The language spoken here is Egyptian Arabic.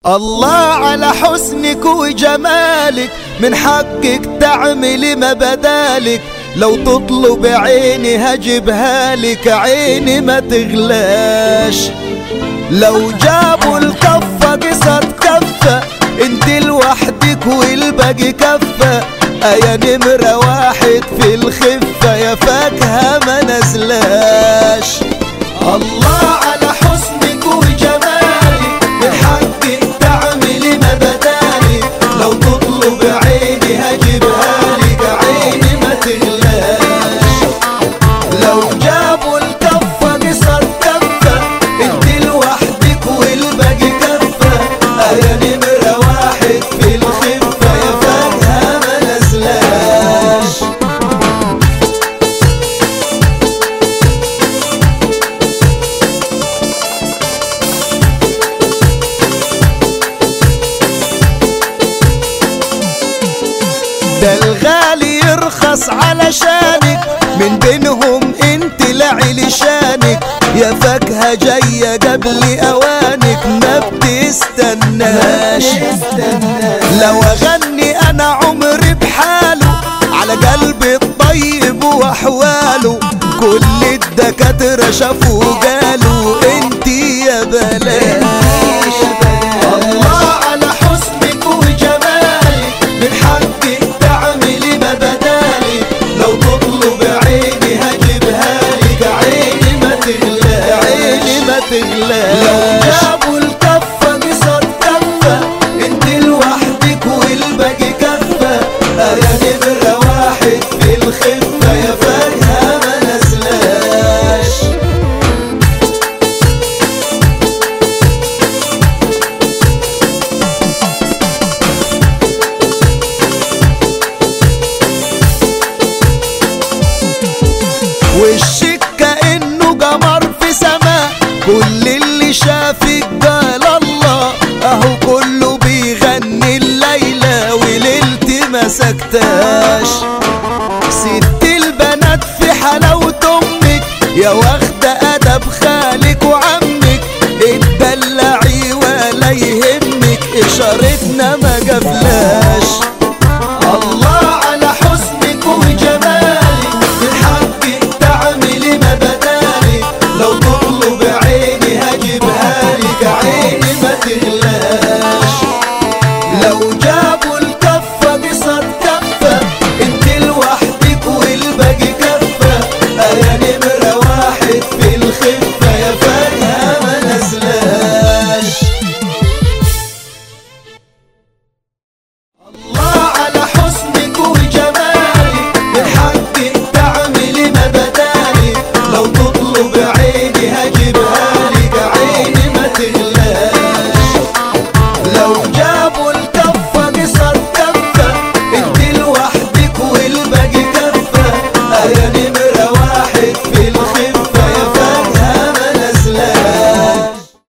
الله على حسنك وجمالك من حقك تعملي ما بدالك لو تطلب عيني هجيبها لك عيني ما تغلاش لو جابوا الكفة قصد كفة انت لوحدك والباقي كفة ايا نمرة واحد في الخفة يا فاكهة ما نزلاش الله على حسنك وجمالك من حقك تعملي ما بدالك لو تطلب عيني هجيبها لك عيني ما تغلاش لو جابوا الكفة قصد كفة انت لوحدك والباقي كفة ايا نمرة واحد في الخفة يا فاكهة ما نزلاش ده الغالي يرخص علشانك من بينهم انت لعلي شانك يا فاكهة جاية قبل اوانك ما بتستناش لو اغني انا عمري بحاله على قلبي الطيب واحواله كل الدكاترة شافوا